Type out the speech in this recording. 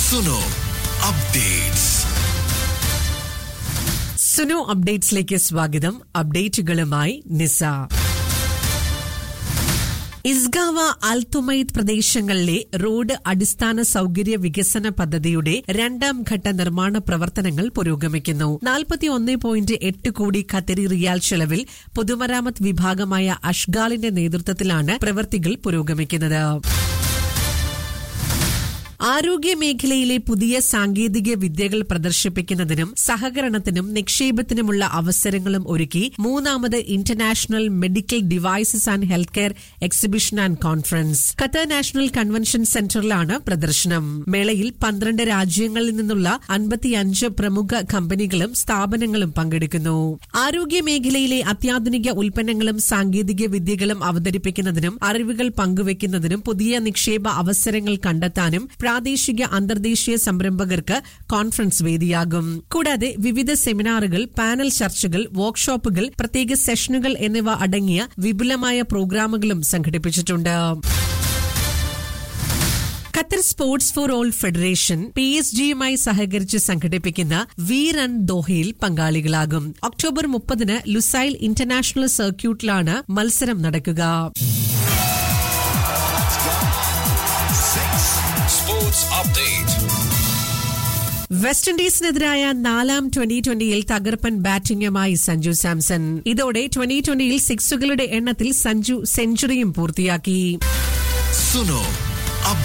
Suno updates Suno അപ്ഡേറ്റ്സിലേക്ക് സ്വാഗതം അപ്ഡേറ്റുകളുമായി നിസ ഇസ്ഗാവ അൽത്തുമൈത് പ്രദേശങ്ങളിലെ road അടിസ്ഥാന സൌകര്യ വികസന പദ്ധതിയുടെ രണ്ടാം ഘട്ട നിർമ്മാണ പ്രവർത്തനങ്ങൾ പുരോഗമിക്കുന്നു നാൽപ്പത്തിയൊന്ന് പോയിന്റ് എട്ട് കോടി ഖത്തരി റിയാൽ ചെലവിൽ പൊതുമരാമത്ത് വിഭാഗമായ അഷ്ഗാലിന്റെ നേതൃത്വത്തിലാണ് പ്രവൃത്തികൾ പുരോഗമിക്കുന്നത് ആരോഗ്യ മേഖലയിലെ പുതിയ സാങ്കേതിക വിദ്യകൾ പ്രദർശിപ്പിക്കുന്നതിനും സഹകരണത്തിനും നിക്ഷേപത്തിനുമുള്ള അവസരങ്ങളും ഒരുക്കി മൂന്നാമത് international medical devices and health care exhibition and conference Qatar national convention സെന്ററിലാണ് പ്രദർശനം മേളയിൽ പന്ത്രണ്ട് രാജ്യങ്ങളിൽ നിന്നുള്ള അൻപത്തിയഞ്ച് പ്രമുഖ കമ്പനികളും സ്ഥാപനങ്ങളും പങ്കെടുക്കുന്നു ആരോഗ്യ മേഖലയിലെ അത്യാധുനിക ഉൽപ്പന്നങ്ങളും സാങ്കേതിക വിദ്യകളും അവതരിപ്പിക്കുന്നതിനും അറിവുകൾ പങ്കുവയ്ക്കുന്നതിനും പുതിയ നിക്ഷേപ അവസരങ്ങൾ കണ്ടെത്താനും പ്രാദേശിക അന്തർദേശീയ സംരംഭകർക്ക് കോൺഫറൻസ് വേദിയാകും കൂടാതെ വിവിധ സെമിനാറുകൾ പാനൽ ചർച്ചകൾ വർക്ക്ഷോപ്പുകൾ പ്രത്യേക സെഷനുകൾ എന്നിവ അടങ്ങിയ വിപുലമായ പ്രോഗ്രാമുകളും സംഘടിപ്പിച്ചിട്ടുണ്ട് Qatar sports for all federation P S ജിയുമായി സഹകരിച്ച് സംഘടിപ്പിക്കുന്ന വി റൺ ദോഹയിൽ പങ്കാളികളാകും ഒക്ടോബർ മുപ്പതിന് ലുസൈൽ ഇന്റർനാഷണൽ സർക്യൂട്ടിലാണ് മത്സരം നടക്കുക സ്പോർട്സ് അപ്ഡേറ്റ് വെസ്റ്റ് ഇൻഡീസിനെതിരായ നാലാം ട്വന്റി ട്വന്റിയിൽ തകർപ്പൻ ബാറ്റിംഗുമായി സഞ്ജു സാംസൺ ഇതോടെ ട്വന്റി ട്വന്റിയിൽ സിക്സുകളുടെ എണ്ണത്തിൽ സഞ്ജു സെഞ്ചുറിയും പൂർത്തിയാക്കി സുനോ